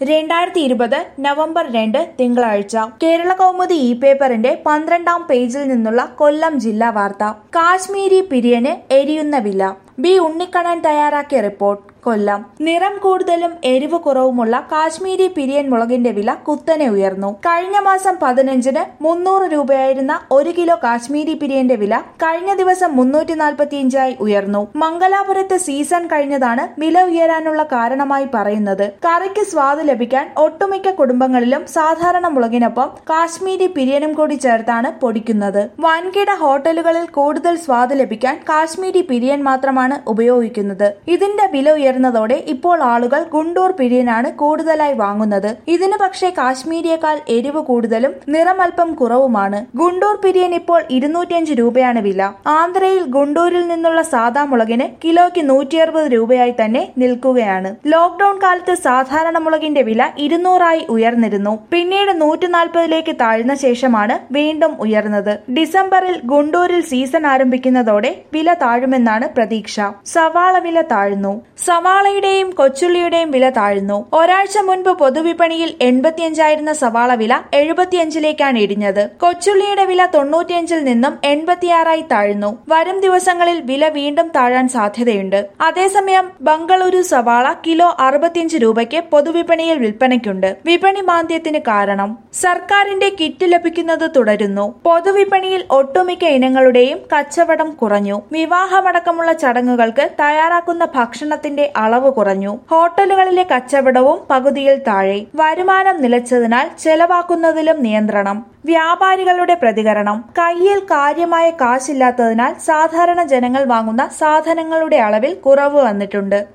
രണ്ടായിരത്തി ഇരുപത് നവംബർ രണ്ട് തിങ്കളാഴ്ച കേരള കൗമുദി ഇ പേപ്പറിന്റെ പന്ത്രണ്ടാം പേജിൽ നിന്നുള്ള കൊല്ലം ജില്ലാ വാർത്ത കാശ്മീരി പിരിയന് എരിയുന്ന വില ബി ഉണ്ണിക്കണ്ണൻ തയ്യാറാക്കിയ റിപ്പോർട്ട് കൊല്ലം നിറം കൂടുതലും എരിവ് കുറവുമുള്ള കാശ്മീരി പിരിയൻ മുളകിന്റെ വില കുത്തനെ ഉയർന്നു കഴിഞ്ഞ മാസം പതിനഞ്ചിന് മുന്നൂറ് രൂപയായിരുന്ന ഒരു കിലോ കാശ്മീരി പിരിയന്റെ വില കഴിഞ്ഞ ദിവസം മുന്നൂറ്റി നാൽപ്പത്തിയഞ്ചായി ഉയർന്നു മംഗലാപുരത്ത് സീസൺ കഴിഞ്ഞതാണ് വില ഉയരാനുള്ള കാരണമായി പറയുന്നത് കറിക്ക് സ്വാദ് ലഭിക്കാൻ ഒട്ടുമിക്ക കുടുംബങ്ങളിലും സാധാരണ മുളകിനൊപ്പം കാശ്മീരി പിരിയനും കൂടി ചേർത്താണ് പൊടിക്കുന്നത് വൻകിട ഹോട്ടലുകളിൽ കൂടുതൽ സ്വാദ് ലഭിക്കാൻ കാശ്മീരി പിരിയൻ മാത്രമാണ് ഉപയോഗിക്കുന്നത് ഇതിന്റെ വില ഉയർന്നതോടെ ഇപ്പോൾ ആളുകൾ ഗുണ്ടൂർ പിരിയനാണ് കൂടുതലായി വാങ്ങുന്നത് ഇതിന് പക്ഷേ കാശ്മീരിയേക്കാൾ എരിവ് കൂടുതലും നിറമൽപ്പം കുറവുമാണ് ഗുണ്ടൂർ പിരിയൻ ഇപ്പോൾ ഇരുന്നൂറ്റിയഞ്ച് രൂപയാണ് വില ആന്ധ്രയിൽ ഗുണ്ടൂരിൽ നിന്നുള്ള സാദാ മുളകിന് കിലോയ്ക്ക് നൂറ്റി അറുപത് രൂപയായി തന്നെ നിൽക്കുകയാണ് ലോക്ഡൌൺ കാലത്ത് സാധാരണ മുളകിന്റെ വില ഇരുന്നൂറായി ഉയർന്നിരുന്നു പിന്നീട് നൂറ്റി നാൽപ്പതിലേക്ക് താഴ്ന്ന ശേഷമാണ് വീണ്ടും ഉയർന്നത് ഡിസംബറിൽ ഗുണ്ടൂരിൽ സീസൺ ആരംഭിക്കുന്നതോടെ വില താഴുമെന്നാണ് പ്രതീക്ഷ സവാള വില താഴ്ന്നു സവാളയുടെയും കൊച്ചുള്ളിയുടെയും വില താഴ്ന്നു ഒരാഴ്ച മുൻപ് പൊതുവിപണിയിൽ എൺപത്തിയഞ്ചായിരുന്ന സവാള വില എഴുപത്തിയഞ്ചിലേക്കാണ് ഇടിഞ്ഞത് കൊച്ചുള്ളിയുടെ വില തൊണ്ണൂറ്റിയഞ്ചിൽ നിന്നും എൺപത്തിയാറായി താഴ്ന്നു വരും ദിവസങ്ങളിൽ വില വീണ്ടും താഴാൻ സാധ്യതയുണ്ട് അതേസമയം ബംഗളൂരു സവാള കിലോ അറുപത്തിയഞ്ച് രൂപയ്ക്ക് പൊതുവിപണിയിൽ വിൽപ്പനയ്ക്കുണ്ട് വിപണി മാന്ദ്യത്തിന് കാരണം സർക്കാരിന്റെ കിറ്റ് ലഭിക്കുന്നത് തുടരുന്നു പൊതുവിപണിയിൽ ഒട്ടുമിക്ക ഇനങ്ങളുടെയും കച്ചവടം കുറഞ്ഞു വിവാഹമടക്കമുള്ള ചടങ്ങുകൾക്ക് തയ്യാറാക്കുന്ന ഭക്ഷണത്തിന്റെ അളവ് കുറഞ്ഞു ഹോട്ടലുകളിലെ കച്ചവടവും പകുതിയിൽ താഴെ വരുമാനം നിലച്ചതിനാൽ ചെലവാക്കുന്നതിലും നിയന്ത്രണം വ്യാപാരികളുടെ പ്രതികരണം കയ്യിൽ കാര്യമായ കാശില്ലാത്തതിനാൽ സാധാരണ ജനങ്ങൾ വാങ്ങുന്ന സാധനങ്ങളുടെ അളവിൽ കുറവ് വന്നിട്ടുണ്ട്